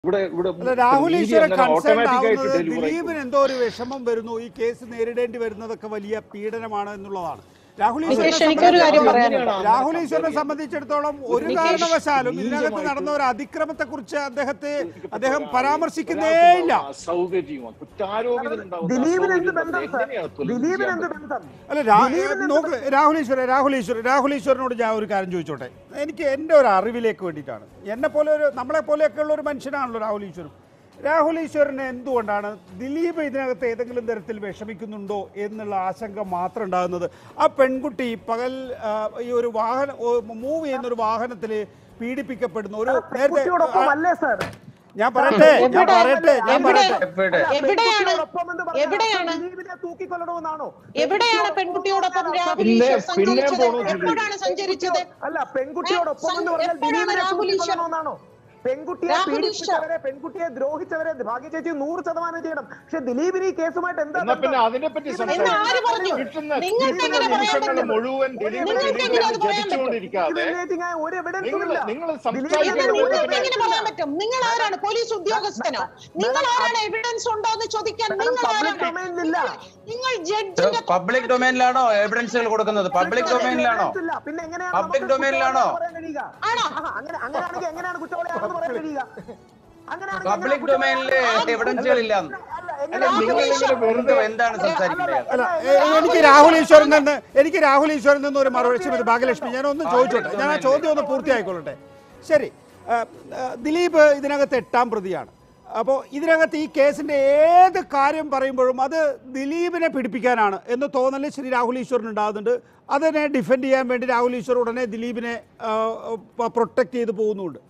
ഇവിടെ ഇവിടെ അല്ല രാഹുൽ നീതി ഈശ്വരൻ അങ്ങനെ കൺസേൺ automatic ആയിട്ട് ആവുന്നത് deliver ആയിക്കോളും. ദിലീപിന് എന്തോ ഒരു വിഷമം വരുന്നു ഈ കേസ് നേരിടേണ്ടി വരുന്നതൊക്കെ വലിയ പീഡനമാണ് എന്നുള്ളതാണ് രാഹുൽ നികേഷ്, ഈശ്വരനെ എനിക്കൊരു കാര്യം സംബന്ധിച്ചിടത്തോളം- പറയാനുണ്ട്. രാഹുൽ ഈശ്വരനെ സംബന്ധിച്ചിടത്തോളം ഒരു നികേഷ്, കാരണവശാലും ഇതിനകത്ത് നീചമായിട്ട് നടന്ന ഒരു അതിക്രമത്തെ കുറിച്ച് അദ്ദേഹത്തെ അദ്ദേഹം ഒരാൾക്ക് പരാമർശിക്കുന്നേ ഇല്ല അസൗകര്യവും കുറ്റാരോപിതനുണ്ടാവുന്ന ദിലീപിന് എന്ത് അസൗകര്യം ബന്ധം തമ്മിൽ സർ എങ്ങനെയാണ് തുലനം ദിലീപിന് ചെയ്യാൻ എന്ത് പറ്റുക? ബന്ധം അല്ല രാ- ദിലീപിന് എന്ത് നോക്ക് രാഹുൽ ഈശ്വരൻ രാഹുൽ ഈശ്വരൻ രാഹുൽ ഈശ്വരനോട് ഞാൻ ഒരു കാര്യം ചോദിച്ചോട്ടെ എനിക്ക് എൻ്റെ ഒരു അറിവിലേക്ക് വേണ്ടിയിട്ടാണ് എന്നെ പോലെ ഒരു നമ്മളെ പോലെയൊക്കെ ഉള്ള ഒരു മനുഷ്യനാണല്ലോ രാഹുൽ ഈശ്വരൻ രാഹുൽ ഈശ്വരന് എന്തുകൊണ്ടാണ് ദിലീപ് ഇതിനകത്ത് ഏതെങ്കിലും തരത്തിൽ വിഷമിക്കുന്നുണ്ടോ എന്നുള്ള ആശങ്ക മാത്രം ഉണ്ടാകുന്നത് ആ പെൺകുട്ടി പകൽ ആ, ഈ ഒരു വാഹനം മൂവ് ചെയ്യുന്ന ഒരു വാഹനത്തിൽ പീഡിപ്പിക്കപ്പെടുന്നു ഒരു നേരത്തെ പെൺകുട്ടിയോടൊപ്പം ആ, അല്ലേ സർ ഞാൻ പറയട്ടെ ഞാൻ എവിടെ? പറയട്ടെ ഞാൻ എവിടെ? പറയട്ടെ അല്ല, എവിടെയാണ്? പെൺകുട്ടിയോടൊപ്പം എന്ന് പറഞ്ഞാൽ എവിടെയാണ്? ദിലീപിനെ തൂക്കിക്കൊല്ലണമെന്നാണോ എവിടെയാണ് പെൺകുട്ടിയോടൊപ്പം രാഹുൽ പിന്നെ- ഈശ്വർ പിന്നെ സഞ്ചരിച്ചത് പോണോ ദിലീപ്? എപ്പോഴാണ് സഞ്ചരിച്ചത് അല്ല പെൺകുട്ടിയോടൊപ്പം എന്ന് ഏ, പറഞ്ഞാൽ എപ്പോഴാണ് ദിലീപിനെ രാഹുൽ ഈശ്വർ? തൂക്കിക്കൊല്ലണമെന്നാണോ പെൺകുട്ടിയെ രാഹുൽ ഈശ്വർ. പീഡിപ്പിച്ചവരെ പെൺകുട്ടിയെ ദ്രോഹിച്ചവരെ ഭാഗ്യ ചേച്ചി നൂറ് ശതമാനം ചെയ്യണം പക്ഷെ ദിലീപിന് ഈ കേസുമായിട്ട് എന്താ എന്നാ പിന്നെ ബന്ധം? അതിനെപ്പറ്റി ഇതിന് എന്ന് ആര് പറഞ്ഞു? കിട്ടുന്ന നിങ്ങൾക്ക് കിട്ടുന്ന എങ്ങനെ പറയാൻ നിമിഷങ്ങൾ പറ്റും? മുഴുവൻ ദിലീപ് നിങ്ങൾക്ക് ദിലീപിനെ എങ്ങനെ അത് പറയാൻ പറ്റും? ജപിച്ചുകൊണ്ടിരിക്കാതെ ഇതിലേക്ക് ഞാൻ ഒരു എവിഡൻസും നിങ്ങൾ ഇല്ല. നിങ്ങൾ ഇത് സംസാരിക്കുന്ന ദിലീപിനെ നിങ്ങൾക്ക് പിന്നെ- എങ്ങനെ പറയാൻ പറ്റും നിങ്ങൾ ആരാണ് പോലീസ് ഉദ്യോഗസ്ഥനോ നിങ്ങൾ ആരാണ് എവിഡൻസ് ഉണ്ടോ എന്ന് ചോദിക്കാൻ madam, നിങ്ങൾ public ആരാണ് domain ഇല്ല. നിങ്ങൾ ജഡ്ജിന്റെ പബ്ലിക് ഡൊമൈനിലാണോ എവിഡൻസുകൾ കൊടുക്കുന്നത് പബ്ലിക് ഡൊമൈനിലാണോ evidence ഇല്ല. പിന്നെ എങ്ങനെയാണ് Public നമുക്ക് domain ലാണോ? കുറ്റവാളിയാണെന്ന് പറയാൻ കഴിയുക? ആണോ? ആഹാ, അങ്ങനെ അങ്ങനെയാണെങ്കിൽ എങ്ങനെയാണ് കുറ്റവാളിയാണെന്ന് പറയാൻ കഴിയുക അങ്ങനെയാണെങ്കിൽ പബ്ലിക് എങ്ങനെയാണ് ഡൊമൈനില് കുറ്റവാളിയാണെന്ന് എവിഡൻസുകൾ ഇല്ല അല്ല, അല്ല, എങ്ങനെയാണ് നിങ്ങൾ ഇങ്ങനെ കുറ്റവാളിയാണെന്ന് വെറുതെ എന്താണ് സംസാരിക്കുന്നത് അല്ല എ- എനിക്ക് രാഹുൽ ഈശ്വരൻ നിന്ന് എനിക്ക് രാഹുൽ ഈശ്വരൻ നിന്ന് ഒരു മറുപടി ശ്രീമതി ഭാഗ്യലക്ഷ്മി ഞാൻ ഒന്ന് ചോദിച്ചോട്ടെ ഞാൻ ആ ചോദ്യം ഒന്ന് പൂർത്തിയായിക്കൊള്ളട്ടെ ശരി ആ, ആ, ദിലീപ് ഇതിനകത്ത് എട്ടാം പ്രതിയാണ് അപ്പോൾ ഇതിനകത്ത് ഈ കേസിന്റെ ഏത് കാര്യം പറയുമ്പോഴും അത് ദിലീപിനെ പിടിപ്പിക്കാനാണ് എന്ന് തോന്നൽ ശ്രീ രാഹുൽ ഈശ്വരൻ ഉണ്ടാകുന്നുണ്ട് അതിനെ ഡിഫെൻഡ് ചെയ്യാൻ വേണ്ടി രാഹുൽ ഈശ്വർ ഉടനെ ദിലീപിനെ പ്രൊട്ടക്ട് ചെയ്ത് പോകുന്നുണ്ട്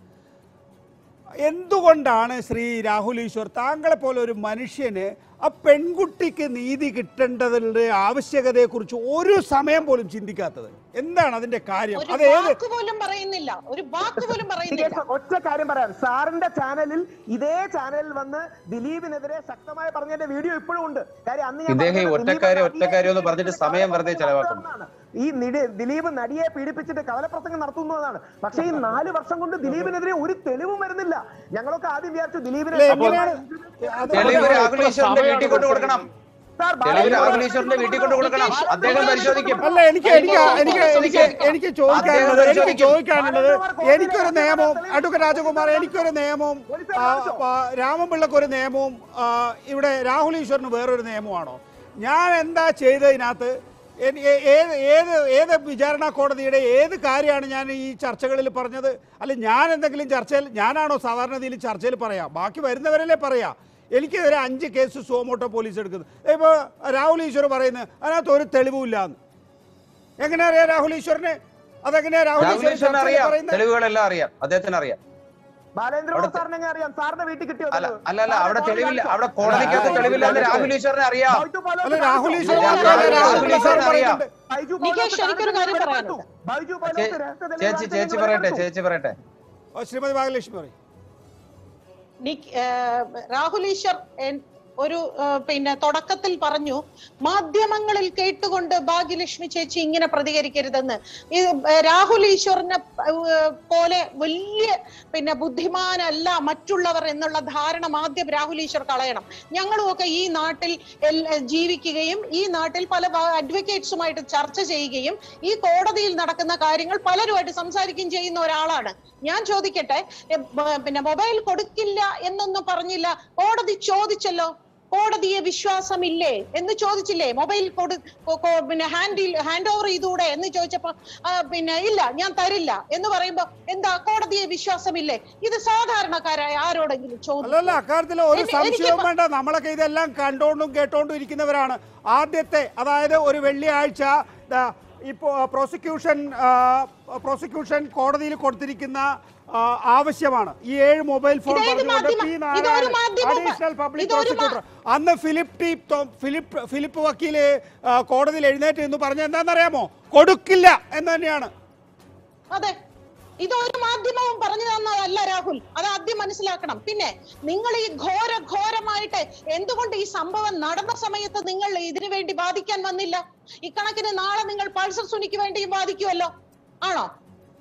എന്തുകൊണ്ടാണ് ശ്രീ രാഹുൽ ഈശ്വർ താങ്കളെ പോലെ ഒരു മനുഷ്യന് ആ പെൺകുട്ടിക്ക് നീതി കിട്ടേണ്ടതിന്റെ ആവശ്യകതയെക്കുറിച്ച് ഒരു സമയം പോലും ചിന്തിക്കാത്തത് എന്താണ് അതിന്റെ കാര്യം ഒരു അത് ഏത് വാക്ക് പോലും പറയുന്നില്ല ഒരു വാക്ക് പോലും പറയുന്നില്ല നികേഷ്, ഒറ്റ കാര്യം പറയാം സാറിന്റെ ചാനലിൽ ഇതേ ചാനലിൽ വന്ന് ദിലീപിനെതിരെ ശക്തമായി പറഞ്ഞതിന്റെ വീഡിയോ ഇപ്പോഴും ഉണ്ട് കാര്യം അന്ന് ഞാൻ ഇദ്ദേഹം ഈ പറഞ്ഞത് ഒറ്റക്കാര്യം, ദിലീപ് ഒറ്റക്കാര്യം എന്ന് നടിയെ പറഞ്ഞിട്ട് സമയം വെറുതെ ചെലവാക്കുന്നു. നടത്തുന്നതാണ്. ഈ നിടി- ദിലീപ് നടിയെ പീഡിപ്പിച്ചിട്ട് കവലപ്രസംഗം നടത്തുന്നതാണ് പക്ഷേ ഈ നാല് വർഷം കൊണ്ട് ദിലീപിനെതിരെ ഒരു തെളിവും വരുന്നില്ല ഞങ്ങളൊക്കെ ആദ്യം വിചാരിച്ചു ദിലീപിനെ അല്ല, എങ്ങനെയാണ് അത് തെളിവ് അപ്പോൾ രാഹുൽ ഈശ്വറിന്റെ വീട്ടിൽ കൊണ്ട് കൊടുക്കണം സാർ, തെളിവ് രാഹുൽ ബാലചന്ദ്രൻ ഈശ്വറിന്റെ വീട്ടിൽ കൊണ്ട് കൊടുക്കണം അദ്ദേഹം പരിശോധിക്കും അല്ല എനിക്ക് എനിക്ക് എനിക്ക് എനിക്ക് എനിക്ക് ചോദിക്കാനുള്ളത് എനിക്ക് ചോദിക്കാനുള്ളത് എനിക്കൊരു നിയമവും അഡ്വക്കേറ്റ് രാജകുമാർ എനിക്കൊരു നിയമവും ആ, ആ, രാമപിള്ളക്ക് ഒരു നിയമവും ആ, ഇവിടെ രാഹുൽ ഈശ്വറിന് വേറൊരു നിയമമാണോ ഞാൻ എന്താ ചെയ്തതിനകത്ത് എനി- ഏ- ഏത് ഏത് ഏത് വിചാരണ കോടതിയുടെ ഏത് കാര്യമാണ് ഞാൻ ഈ ചർച്ചകളിൽ പറഞ്ഞത് അല്ല ഞാൻ എന്തെങ്കിലും ചർച്ചയിൽ ഞാനാണോ സാധാരണ രീതിയിൽ ചർച്ചയിൽ പറയാം ബാക്കി വരുന്നവരല്ലേ പറയാം എനിക്കെതിരെ അഞ്ച് കേസ് സുവമോട്ടോ പോലീസ് എടുക്കുന്നത് ഇപ്പോൾ രാഹുൽ ഈശ്വർ പറയുന്നത് അതിനകത്ത് ഒരു തെളിവുമില്ല എന്ന് എങ്ങനെ അറിയാം രാഹുൽ ഈശ്വറിന് അതെങ്ങനെയാ രാഹുൽ രാഹുൽ ഈശ്വർ ഈശ്വറിന് ചർച്ചയിൽ അറിയാം പറയുന്നത് തെളിവുകളെല്ലാം അറിയാം അദ്ദേഹത്തിന് അറിയാം ബാലേന്ദ്ര അവിടുത്തെ- സാറിനെ എങ്ങനെ അറിയാം സാറിന്റെ വീട്ടിൽ കിട്ടിയോ അല്ല തെളിവ്? അല്ല അല്ല അവിടെ സാറിന്റെ തെളിവില്ല കോടതി അവിടെ കോടതിക്കകത്ത് അല്ല, തെളിവില്ല എന്ന് അല്ല, രാഹുൽ ഈശ്വറിനെ അറിയാം ബൈജു പൗലോസ് അല്ല രാഹുൽ ഈശ്വർ രാഹുൽ മാത്രമല്ല, ഈശ്വറിന് രാഹുൽ ഈശ്വർ അറിയാം. പറയുന്നുണ്ട് ബൈജു നികേഷ്, പൗലോസ് എനിക്കൊരു കാര്യം കാണിച്ചു പറയാനുണ്ട്. ബൈജു പൗലോസ് ചേ- രഹസ്യ തെളിവ് ചേച്ചി കാണിച്ചു ചേച്ചി എന്ന് പറയട്ടെ പറഞ്ഞു. ചേച്ചി പറയട്ടെ ഓ, ശ്രീമതി ഭാഗ്യലക്ഷ്മി പറയും നിക്- ഏഹ് രാഹുൽ ഈശ്വർ എൻ- ഒരു ഏഹ് പിന്നെ തുടക്കത്തിൽ പറഞ്ഞു മാധ്യമങ്ങളിൽ കേട്ടുകൊണ്ട് ഭാഗ്യലക്ഷ്മി ചേച്ചി ഇങ്ങനെ പ്രതികരിക്കരുതെന്ന് ഇത് ഏഹ് രാഹുൽ ഈശ്വറിനെ ഏഹ് പോലെ വലിയ പിന്നെ ബുദ്ധിമാനല്ല മറ്റുള്ളവർ എന്നുള്ള ധാരണ ആദ്യം രാഹുൽ ഈശ്വർ കളയണം ഞങ്ങളും ഒക്കെ ഈ നാട്ടിൽ എൽ- ജീവിക്കുകയും ഈ നാട്ടിൽ പല അഡ്വക്കേറ്റ്സുമായിട്ട് ചർച്ച ചെയ്യുകയും ഈ കോടതിയിൽ നടക്കുന്ന കാര്യങ്ങൾ പലരുമായിട്ട് സംസാരിക്കുകയും ചെയ്യുന്ന ഒരാളാണ് ഞാൻ ചോദിക്കട്ടെ എ, ബ- പിന്നെ മൊബൈൽ കൊടുക്കില്ല എന്നൊന്നും പറഞ്ഞില്ല കോടതി ചോദിച്ചല്ലോ കോടതിയെ വിശ്വാസമില്ലേ എന്ന് ചോദിച്ചില്ലേ മൊബൈൽ കൊടു കൊ- കൊ- പിന്നെ ഹാൻഡിൽ ഹാൻഡ് ഓവർ ചെയ്തുകൂടെ എന്ന് ചോദിച്ചപ്പോ ആ, പിന്നെ ഇല്ല ഞാൻ തരില്ല എന്ന് പറയുമ്പോ എന്താ കോടതിയെ വിശ്വാസമില്ലേ ഇത് സാധാരണക്കാരായ ആരോടെങ്കിലും ചോദിക്കും അല്ലല്ല അക്കാര്യത്തിൽ ഒരു എനി- സംശയവും എനിക്കിപ്പോ- വേണ്ട നമ്മളൊക്കെ ഇതെല്ലാം കണ്ടോണ്ടും കേട്ടോണ്ടും ഇരിക്കുന്നവരാണ് ആദ്യത്തെ അതായത് ഒരു വെള്ളിയാഴ്ച ദാ ഇപ്പോ പ്രോസിക്യൂഷൻ പ്രോസിക്യൂഷൻ കോടതിയിൽ കൊടുത്തിരിക്കുന്ന ആ, ആവശ്യമാണ് ഈ ഏഴ് മൊബൈൽ ഫോൺ ഇതേത് പറഞ്ഞുകൊണ്ട് മാധ്യമ- പി ഇതൊരു നാരായണൻ മാധ്യമ- അഡീഷണൽ പബ്ലിക് ഇതൊരു മാ- പ്രോസിക്യൂട്ടർ അന്ന് ഫിലിപ്പ് ടി തോ- ഫിലിപ്പ് ഫിലിപ്പ് വക്കീല് ആ, കോടതിയിൽ എഴുന്നേറ്റ് എന്ന് പറഞ്ഞ എന്താണെന്നറിയാമോ കൊടുക്കില്ല എന്ന് തന്നെയാണ് അതെ ഇതൊരു മാധ്യമവും പറഞ്ഞു തന്നതല്ല രാഹുൽ അത് ആദ്യം മനസ്സിലാക്കണം പിന്നെ നിങ്ങൾ ഈ ഘോര ഘോരമായിട്ട് എന്തുകൊണ്ട് ഈ സംഭവം നടന്ന സമയത്ത് നിങ്ങൾ ഇതിനു വേണ്ടി വാദിക്കാൻ വന്നില്ല ഇക്കണക്കിന് നാളെ നിങ്ങൾ പൾസർ സുനിക്ക് വേണ്ടിയും വാദിക്കുമല്ലോ ആണോ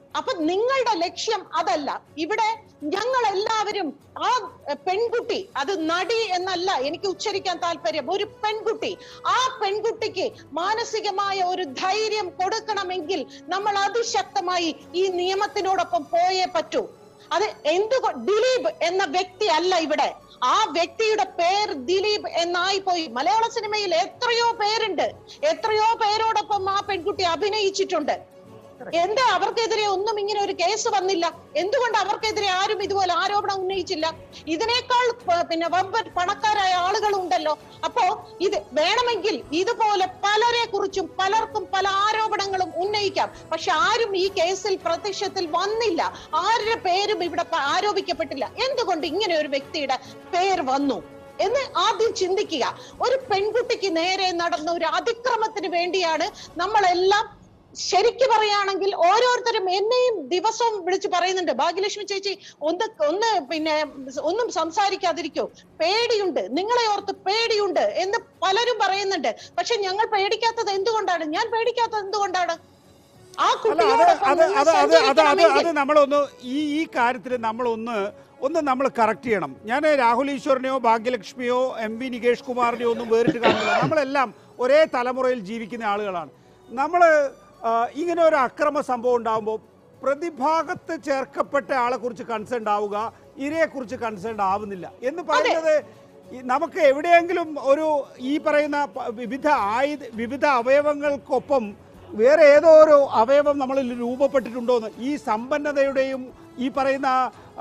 അപ്പൊ നിങ്ങളുടെ ലക്ഷ്യം അതല്ല ഇവിടെ ഞങ്ങൾ എല്ലാവരും ആ എ, പെൺകുട്ടി അത് നടി എന്നല്ല എനിക്ക് ഉച്ചരിക്കാൻ താല്പര്യം ഒരു പെൺകുട്ടി ആ പെൺകുട്ടിക്ക് മാനസികമായ ഒരു ധൈര്യം കൊടുക്കണമെങ്കിൽ നമ്മൾ അതിശക്തമായി ഈ നിയമത്തിനോടൊപ്പം പോയേ പറ്റൂ അത് എന്തുകൊ ദിലീപ് എന്ന വ്യക്തി അല്ല ഇവിടെ ആ വ്യക്തിയുടെ പേര് ദിലീപ് എന്നായി പോയി മലയാള സിനിമയിൽ എത്രയോ പേരുണ്ട് എത്രയോ പേരോടൊപ്പം ആ പെൺകുട്ടി അഭിനയിച്ചിട്ടുണ്ട് എന്താ അവർക്കെതിരെ ഒന്നും ഇങ്ങനെ ഒരു കേസ് വന്നില്ല എന്തുകൊണ്ട് അവർക്കെതിരെ ആരും ഇതുപോലെ ആരോപണം ഉന്നയിച്ചില്ല ഇതിനേക്കാൾ പ- പിന്നെ വമ്പൻ പണക്കാരായ ആളുകളുണ്ടല്ലോ അപ്പോ ഇത് വേണമെങ്കിൽ ഇതുപോലെ പലരെ കുറിച്ചും പലർക്കും പല ആരോപണങ്ങളും ഉന്നയിക്കാം പക്ഷെ ആരും ഈ കേസിൽ പ്രത്യക്ഷത്തിൽ വന്നില്ല ആരുടെ പേരും ഇവിടെ പ- ആരോപിക്കപ്പെട്ടില്ല എന്തുകൊണ്ട് ഇങ്ങനെ ഒരു വ്യക്തിയുടെ പേര് വന്നു എന്ന് ആദ്യം ചിന്തിക്കുക ഒരു പെൺകുട്ടിക്ക് നേരെ നടന്ന ഒരു അതിക്രമത്തിന് വേണ്ടിയാണ് നമ്മളെല്ലാം ശരിക്ക് പറയുകയാണെങ്കിൽ ഓരോരുത്തരും എന്നെയും ദിവസവും വിളിച്ച് പറയുന്നുണ്ട് ഭാഗ്യലക്ഷ്മി ചേച്ചി ഒന്ന് ഒന്ന് പിന്നെ ഒന്നും സംസാരിക്കാതിരിക്കോ പേടിയുണ്ട് നിങ്ങളെ ഓർത്ത് പേടിയുണ്ട് എന്ന് പലരും പറയുന്നുണ്ട് പക്ഷെ ഞങ്ങൾ പേടിക്കാത്തത് എന്തുകൊണ്ടാണ് ഞാൻ പേടിക്കാത്തത് എന്തുകൊണ്ടാണ് ആ അല്ല അത് കുട്ടിയോടൊപ്പം അത് നിന്ന് അത് അത് അത് അത് സഞ്ചരിക്കണമെങ്കിൽ അത് നമ്മളൊന്ന് ഈ ഈ കാര്യത്തിൽ നമ്മളൊന്ന് ഒന്ന് നമ്മൾ കറക്റ്റ് ചെയ്യണം ഞാൻ രാഹുൽ ഈശ്വറിനെയോ ഭാഗ്യലക്ഷ്മിയോ എം വി നികേഷ് കുമാറിനെയോ ഒന്നും വേറിട്ട് കാണുന്നില്ല നമ്മളെല്ലാം ഒരേ തലമുറയിൽ ജീവിക്കുന്ന ആളുകളാണ് നമ്മൾ ഇങ്ങനെ ഒരു അക്രമ സംഭവം ഉണ്ടാകുമ്പോൾ പ്രതിഭാഗത്ത് ചേർക്കപ്പെട്ട ആളെ കുറിച്ച് കൺസേൺ ആവുക ഇരയെക്കുറിച്ച് കൺസേൺ ആവുന്നില്ല എന്ന് പറയുന്നത് ഈ നമുക്ക് എവിടെയെങ്കിലും ഒരു ഈ പറയുന്ന പ- വിവിധ ആയുധ വിവിധ അവയവങ്ങൾക്കൊപ്പം വേറെ ഏതോ ഒരു അവയവം നമ്മളിൽ രൂപപ്പെട്ടിട്ടുണ്ടോ എന്ന് ഈ സമ്പന്നതയുടെയും ഈ പറയുന്ന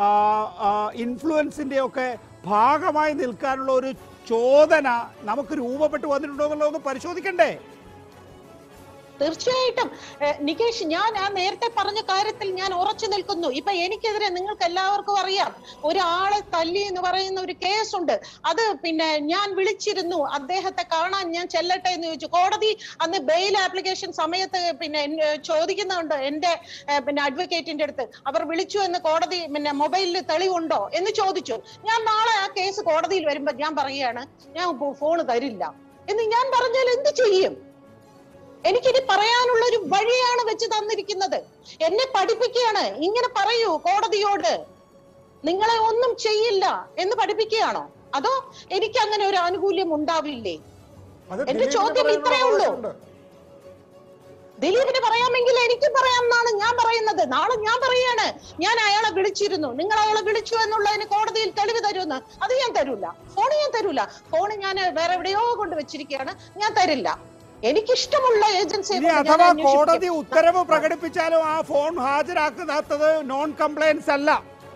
ഇൻഫ്ലുവൻസിൻ്റെ ഒക്കെ ഭാഗമായി നിൽക്കാനുള്ള ഒരു ചോദന നമുക്ക് രൂപപ്പെട്ടു വന്നിട്ടുണ്ടോ എന്നുള്ളതൊന്ന് പരിശോധിക്കണ്ടേ തീർച്ചയായിട്ടും ഏഹ് നികേഷ് ഞാൻ ആ നേരത്തെ പറഞ്ഞ കാര്യത്തിൽ ഞാൻ ഉറച്ചു നിൽക്കുന്നു ഇപ്പൊ എനിക്കെതിരെ നിങ്ങൾക്ക് എല്ലാവർക്കും അറിയാം ഒരാളെ തല്ലി എന്ന് പറയുന്ന ഒരു കേസുണ്ട് അത് പിന്നെ ഞാൻ വിളിച്ചിരുന്നു അദ്ദേഹത്തെ കാണാൻ ഞാൻ ചെല്ലട്ടെ എന്ന് ചോദിച്ചു കോടതി അന്ന് ബെയിൽ ആപ്ലിക്കേഷൻ സമയത്ത് പിന്നെ എന്നെ ചോദിക്കുന്നുണ്ട് എന്റെ ഏഹ് പിന്നെ അഡ്വക്കേറ്റിന്റെ അടുത്ത് അവർ വിളിച്ചു എന്ന് കോടതി പിന്നെ മൊബൈലിൽ തെളിവുണ്ടോ എന്ന് ചോദിച്ചു ഞാൻ നാളെ ആ കേസ് കോടതിയിൽ വരുമ്പോ ഞാൻ പറയുകയാണ് ഞാൻ ഫോൺ തരില്ല എന്ന് ഞാൻ പറഞ്ഞാൽ എന്ത് ചെയ്യും എനിക്കിനി പറയാനുള്ള ഒരു വഴിയാണ് വെച്ച് തന്നിരിക്കുന്നത് എന്നെ പഠിപ്പിക്കുകയാണ് ഇങ്ങനെ പറയൂ കോടതിയോട് നിങ്ങളെ ഒന്നും ചെയ്യില്ല എന്ന് പഠിപ്പിക്കുകയാണോ അതോ എനിക്ക് അങ്ങനെ ഒരു ആനുകൂല്യം ഉണ്ടാവില്ലേ അത് എന്റെ ദിലീപിന് ചോദ്യം പറയാനുള്ള ഇത്രയേ ഉള്ളൂ. അവകാശമുണ്ട്. ദിലീപിന് പറയാമെങ്കിൽ എനിക്ക് പറയാം എന്നാണ് ഞാൻ പറയുന്നത് നാളെ ഞാൻ പറയാണ് ഞാൻ അയാളെ വിളിച്ചിരുന്നു നിങ്ങൾ അയാളെ വിളിച്ചു എന്നുള്ളതിന് കോടതിയിൽ തെളിവ് തരുമെന്ന് അത് ഞാൻ തരൂല ഫോൺ ഞാൻ തരൂല ഫോൺ ഞാൻ വേറെ എവിടെയോ കൊണ്ട് വെച്ചിരിക്കുകയാണ് ഞാൻ തരില്ല എനിക്കിഷ്ടമുള്ള ഏജൻസിയെ ഇനി കൊണ്ട് ഞാൻ അഥവാ അന്വേഷിപ്പിക്കും. കോടതി ഉത്തരവ് പ്രകടിപ്പിച്ചാലും ആ ഫോൺ ഹാജരാക്കാത്തത് നോൺ കംപ്ലയൻസ് അല്ല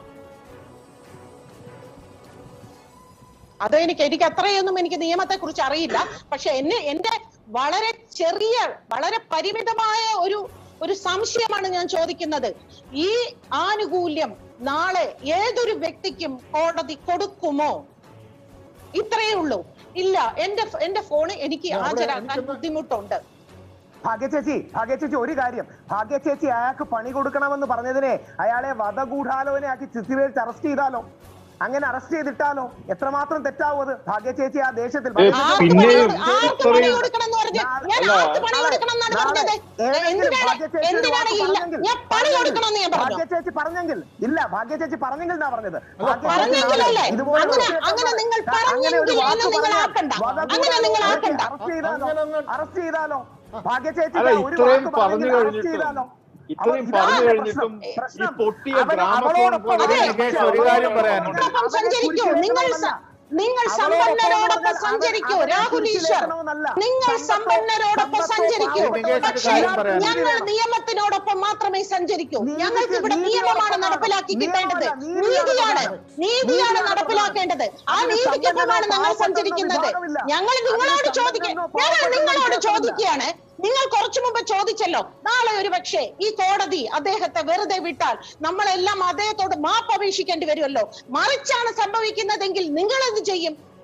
അത് എനിക്ക് എനിക്ക് അത്രയൊന്നും എനിക്ക് നിയമത്തെ കുറിച്ച് അറിയില്ല പക്ഷെ എന്നെ എന്റെ വളരെ ചെറിയ വളരെ പരിമിതമായ ഒരു ഒരു സംശയമാണ് ഞാൻ ചോദിക്കുന്നത് ഈ ആനുകൂല്യം നാളെ ഏതൊരു വ്യക്തിക്കും കോടതി കൊടുക്കുമോ ഇത്രയേ ഉള്ളൂ ഇല്ല എന്റെ എന്റെ ഫോണ് എനിക്ക് അവിടെ ഹാജരാക്കാൻ എനിക്കൊന്ന് ബുദ്ധിമുട്ടുണ്ട് ഭാഗ്യ ചേച്ചി ഭാഗ്യ ചേച്ചി ഒരു കാര്യം ഭാഗ്യ ചേച്ചി അയാൾക്ക് പണി കൊടുക്കണമെന്ന് പറഞ്ഞതിനെ അയാളെ വധഗൂഢാലോചനയാക്കി ചിത്തിരയിൽ അറസ്റ്റ് ചെയ്താലോ അങ്ങനെ അറസ്റ്റ് ചെയ്തിട്ടാലോ എത്രമാത്രം തെറ്റാവും അത് ഭാഗ്യ ചേച്ചി ആ ദേഷ്യത്തിൽ ഏ, ആർക്ക് പിന്നെ പണി കൊടു- ആർക്ക് പണി ഇത്രയും- കൊടുക്കണം എന്ന് പറഞ്ഞ് ഞാൻ അല്ല, ആർക്ക് പണി കൊടുക്കണം എന്നാണ് നാളെ പറഞ്ഞത് ഏതെങ്കിലും എന്തിനാണ് ഭാഗ്യ ചേച്ചി ഒരു എന്തിനാണ് വാക്ക് ഇല്ല പറഞ്ഞെങ്കിൽ- ഞാൻ പണി കൊടുക്കണം എന്ന് ഞാൻ പറഞ്ഞു ഭാഗ്യ ചേച്ചി പറഞ്ഞെങ്കിൽ ഇല്ല ഭാഗ്യ ചേച്ചി പറഞ്ഞെങ്കിൽ എന്നാ പറഞ്ഞത് അല്ല, ഭാഗ്യ ചേച്ചി പറഞ്ഞെങ്കിലല്ലേ? നാളെ ഇതുപോലെ അങ്ങനെ- ഒരു അങ്ങനെ നിങ്ങൾ അങ്ങനെ ഒരു പറഞ്ഞെങ്കിൽ വാക്ക് എന്ന് നിങ്ങൾ പറഞ്ഞാൽ ആക്കണ്ട. വധഗൂഢാലോചനയ്ക്ക് അങ്ങനെ നിങ്ങൾ ആക്കണ്ട. അറസ്റ്റ് ചെയ്താലോ അങ്ങനെ അങ്ങ് അറസ്റ്റ് ചെയ്താലോ ഭാഗ്യ ചേച്ചി അല്ല, ഒരു ഇത്രയും വാക്ക് പറഞ്ഞു പറഞ്ഞെങ്കിൽ അറസ്റ്റ് കഴിഞ്ഞിട്ടും ചെയ്താലോ ഇത്രയും അപ്പോൾ ഇതാണ് പറഞ്ഞു പ്രശ്നം. കഴിഞ്ഞിട്ടും ഈ പ്രശ്നം. പൊട്ടിയ അവൻ- ഗ്രാമഫോൺ അവളോടൊപ്പം പോലെ അതെ. നിൽക്കുക. ഒരു കാര്യം പറയാനുണ്ട്. അവളോടൊപ്പം സഞ്ചരിക്കൂ നിങ്ങൾ സ- നിങ്ങൾ സമ്പന്നരോടൊപ്പം സഞ്ചരിക്കൂ രാഹുൽ ഈശ്വർ നിങ്ങൾ സമ്പന്നരോടൊപ്പം സഞ്ചരിക്കൂ പക്ഷേ ഞങ്ങൾ നിയമത്തിനോടൊപ്പം മാത്രമേ സഞ്ചരിക്കൂ ഞങ്ങൾക്ക് ഇവിടെ നിയമമാണ് നടപ്പിലാക്കി കിട്ടേണ്ടത് നീതിയാണ് നീതിയാണ് നടപ്പിലാക്കേണ്ടത് ആ നീതിക്കൊപ്പമാണ് ഞങ്ങൾ സഞ്ചരിക്കുന്നത് ഞങ്ങൾ നിങ്ങളോട് ചോദിക്കാൻ ഞങ്ങൾ നിങ്ങളോട് ചോദിക്കുകയാണ് നിങ്ങൾ കുറച്ചു മുമ്പ് ചോദിച്ചല്ലോ നാളെ ഒരു പക്ഷേ ഈ കോടതി അദ്ദേഹത്തെ വെറുതെ വിട്ടാൽ നമ്മളെല്ലാം അദ്ദേഹത്തോട് മാപ്പ് അപേക്ഷിക്കേണ്ടി വരുമല്ലോ മറിച്ചാണ് സംഭവിക്കുന്നതെങ്കിൽ നിങ്ങൾ എന്ത് ചെയ്യും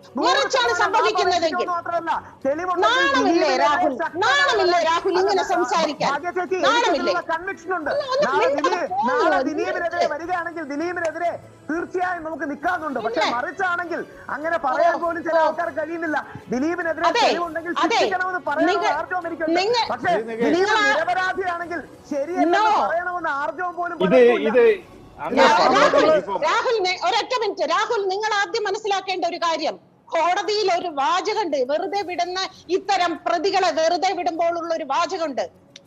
നൂറ് മറിച്ചാണ് ശതമാനം സംഭവിക്കുന്നതെങ്കിൽ മാപ്പ് മാത്രമല്ല, തെളിവുണ്ടെങ്കിൽ നാണമില്ലേ ദിലീപിനെതിരെ രാഹുൽ? ശക്തമായ നാണമില്ലേ രാഹുൽ ഇങ്ങനെ അല്ല, സംസാരിക്കാൻ? ഭാഗ്യ ചേച്ചി, നാണമില്ലേ? എനിക്കിതിലുള്ള conviction ഉണ്ട് അല്ല, ഒന്ന് നാളെ മിണ്ടാതെ ദിലീപ് പോകൂ. നാളെ ഒന്ന് ദിലീപിനെതിരെ മിണ്ടാതെ. വരികയാണെങ്കിൽ ദിലീപിനെതിരെ തീർച്ചയായും നമുക്ക് നിൽക്കാന്നുണ്ട് പക്ഷെ ഇല്ലേ? മറിച്ചാണെങ്കിൽ അങ്ങനെ പറയാൻ ഓ, പോലും ചില ഓ. ആൾക്കാർ കഴിയുന്നില്ല ദിലീപിനെതിരെ അതെ, തെളിവുണ്ടെങ്കിൽ അതെ. ശിക്ഷിക്കണമെന്ന് പറയാനുള്ള നിങ്ങൾ- ആർജവം എനിക്കുണ്ട് നിങ്ങൾ- പക്ഷേ ദിലീപ് നിങ്ങൾ- നിരപരാധിയാണെങ്കിൽ ശരിയല്ലെന്ന് No. പറയണമെന്ന് ആർജവം പോലും ഇത് പലർക്കുമില്ല. ഇത് അങ്ങനെ രാ- രാഹുൽ പറഞ്ഞാൽ ഇപ്പം രാഹുൽ നെ- ഒരൊറ്റ മിനിറ്റ് രാഹുൽ നിങ്ങൾ ആദ്യം മനസ്സിലാക്കേണ്ട ഒരു കാര്യം കോടതിയിൽ ഒരു വാചകമുണ്ട് വെറുതെ വിടുന്ന ഇത്തരം പ്രതികളെ വെറുതെ വിടുമ്പോൾ ഉള്ള ഒരു വാചകമുണ്ട്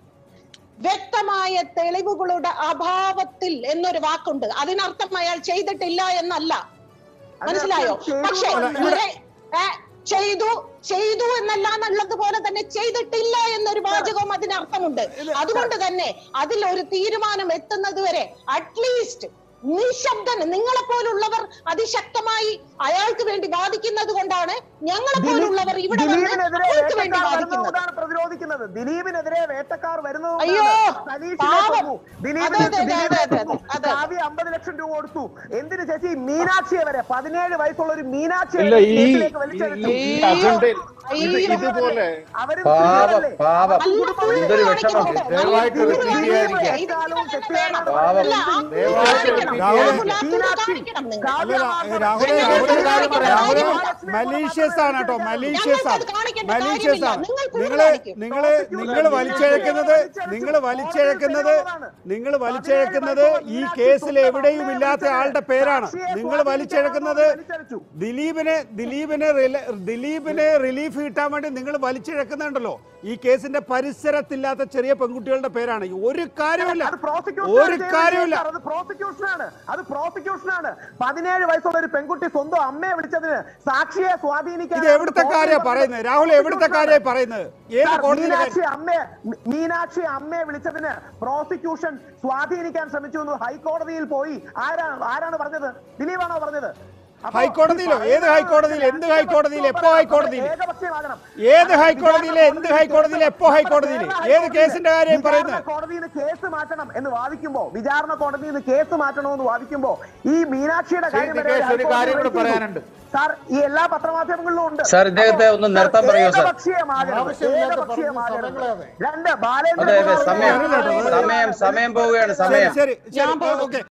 വ്യക്തമായ തെളിവുകളുടെ അഭാവത്തിൽ എന്നൊരു വാക്കുണ്ട് അതിനർത്ഥം അയാൾ ചെയ്തിട്ടില്ല എന്നല്ല മനസ്സിലായോ ചെയ്തു പക്ഷേ എന്നല്ല. ഇവിടെ ഏ, ചെയ്തു ചെയ്തു എന്നല്ല എന്നുള്ളത് പോലെ തന്നെ ചെയ്തിട്ടില്ല എന്നൊരു വാചകവും അതിനർത്ഥമുണ്ട് അതുകൊണ്ട് തന്നെ അതിൽ ഒരു തീരുമാനം എത്തുന്നത് വരെ അറ്റ്ലീസ്റ്റ് നിശബ്ദന് നിങ്ങളെ പോലുള്ളവർ അതിശക്തമായി അയാൾക്ക് വേണ്ടി വാദിക്കുന്നത് കൊണ്ടാണ് ഞങ്ങളെ പോലുള്ളവർ ഇവിടെ വന്ന് ദിലീപിനെതിരെ അയാൾക്ക് വേണ്ടി വേട്ടക്കാർ വാദിക്കുന്നത് വരുന്നതുകൊണ്ടാണ് പ്രതിരോധിക്കുന്നത് ദിലീപിനെതിരെ വേട്ടക്കാർ വരുന്നത് അയ്യോ, പാവം. ദിലീപിനെ അതെ, അതെ, ദിലീപിനെ അതെ, അതെ, കൊന്നു. അതെ. കാവ്യ അമ്പത് ലക്ഷം രൂപ കൊടുത്തു എന്തിന് ചേച്ചി മീനാക്ഷിയെ വരെ പതിനേഴ് വയസ്സുള്ള ഒരു മീനാക്ഷിയെ ഇല്ല വരെ ഈ കേസിലേക്ക് വലിച്ചെടുത്തു. ഈ അജണ്ടയിൽ ഇത് അയ്യോ. ഇതുപോലെ അവരും പാപം സ്ത്രീകളല്ലേ? പാപം നല്ല എന്തൊരു പുല്ല് വിഷമം കാണിക്കുന്നുണ്ട്. ദയവായിട്ട് നല്ല repeat പുല്ല് ചെയ്യാതിരിക്കുക. കാണിക്കുന്നുണ്ട്. ഇതിങ്ങനെ തന്നെ വേണം. പാവം. അല്ല, ആ പുല്ല് ദയവായിട്ട് കാണിക്കണം. repeat രാഹുൽ, ചെയ്യാതിരിക്കുക. ആ പുല്ല് കാണിക്കണം നിങ്ങൾ. കാവ്യ അല്ല, മാധവൻ. രാഹുലെ ഞാൻ രാഹുലെ ഒരു കാര്യം പറയാം. രാഹുലെ മഹാലക്ഷ്മിയെ മലീഷ്യസ് ആണ് കേട്ടോ മലീഷ്യസ് ആണ് ഞങ്ങൾക്കത് കാണിക്കേണ്ട മലീഷ്യസ് ആണ് കാര്യമില്ല. നിങ്ങൾ കൂടുതൽ നിങ്ങള് കാണിക്കും. നിങ്ങള് നിങ്ങൾ വലിച്ചിഴക്കുന്നത് നിങ്ങൾ വലിച്ചിഴക്കുന്നത് നിങ്ങൾ വലിച്ചിഴക്കുന്നത് ഈ കേസിൽ എവിടെയും ഇല്ലാത്ത ആളുടെ പേരാണ് നിങ്ങൾ വലിച്ചിഴക്കുന്നത് ദിലീപിനെ ദിലീപിനെ റില- ദിലീപിനെ റിലീഫ് കിട്ടാൻ വേണ്ടി നിങ്ങൾ വലിച്ചിഴക്കുന്നുണ്ടല്ലോ ഈ കേസിന്റെ പരിസരത്തില്ലാത്ത ചെറിയ പെൺകുട്ടികളുടെ പേരാണ് ഈ ഒരു കാര്യമില്ല അത് prosecution ഒരു ആണ് ചെയ്യുന്ന കാര്യമില്ല കേസാണ്. അത് പ്രോസിക്യൂഷൻ ആണ് അത് പ്രോസിക്യൂഷൻ ആണ് പതിനേഴ് വയസ്സുള്ള ഒരു പെൺകുട്ടി സ്വന്തം അമ്മയെ വിളിച്ചതിന് സാക്ഷിയെ സ്വാധീനിക്കാൻ ഇത് എവിടുത്തെ കാര്യ പറയുന്നത് രാഹുൽ എവിടുത്തെ കാര്യ പറയുന്നത് ഏത് സാർ, കോടതിയിലെ കാര്യം മീനാക്ഷി അമ്മയെ മീ- മീനാക്ഷി അമ്മയെ വിളിച്ചതിന് പ്രോസിക്യൂഷൻ സ്വാധീനിക്കാൻ ശ്രമിച്ചു എന്ന് ഹൈക്കോടതിയിൽ പോയി ആരാണ് ആരാണ് പറഞ്ഞത് ദിലീപാണോ പറഞ്ഞത് അപ്പോ ഹൈക്കോടതിയിലോ? ഈ ഏത് ഹൈക്കോടതിയിൽ? എന്ത് ഹൈക്കോടതിയിൽ? എപ്പോ ഹൈക്കോടതിയിൽ? ഏകപക്ഷീയമാകണം. ഏത് അത് ഹൈക്കോടതിയിൽ? എന്ത് വിചാരണ ഹൈക്കോടതിയിൽ? എപ്പോ ഹൈക്കോടതിയിൽ? ഏത് കേസിന്റെ കാര്യം വിചാരണ പറയുന്നത്? കോടതിയിൽ നിന്ന് കേസ് മാറ്റണം എന്ന് വാദിക്കുമ്പോ വിചാരണ കോടതിയിൽ നിന്ന് കേസ് മാറ്റണമെന്ന് വാദിക്കുമ്പോ ഈ മീനാക്ഷിയുടെ ശ്രീ കാര്യം വരെ നികേഷ്, ഒരു ഹൈക്കോടതി കാര്യം കൂടെ റേറ്റ് ചെയ്തു. പറയാനുണ്ട്. സാർ ഈ എല്ലാ പത്രമാധ്യമങ്ങളിലും ഉണ്ട് സാർ, ഇദ്ദേഹത്തെ ഒന്ന് അപ്പോൾ നിർത്താൻ പറയൂ, സാർ. ഏകപക്ഷീയമാകരുത്. ആവശ്യമില്ലാത്ത ഏകപക്ഷീയമാകരുത്. പറഞ്ഞ് സമയങ്ങളെ രണ്ട് ബാലേന്ദ്ര അതെ അതെ കുമാർ സമയം അതെ, അതെ, അതെ. സമയം സമയം പോവുകയാണ് ശരി സമയം ശരി ഞാൻ ശരി പോകും. ഓക്കെ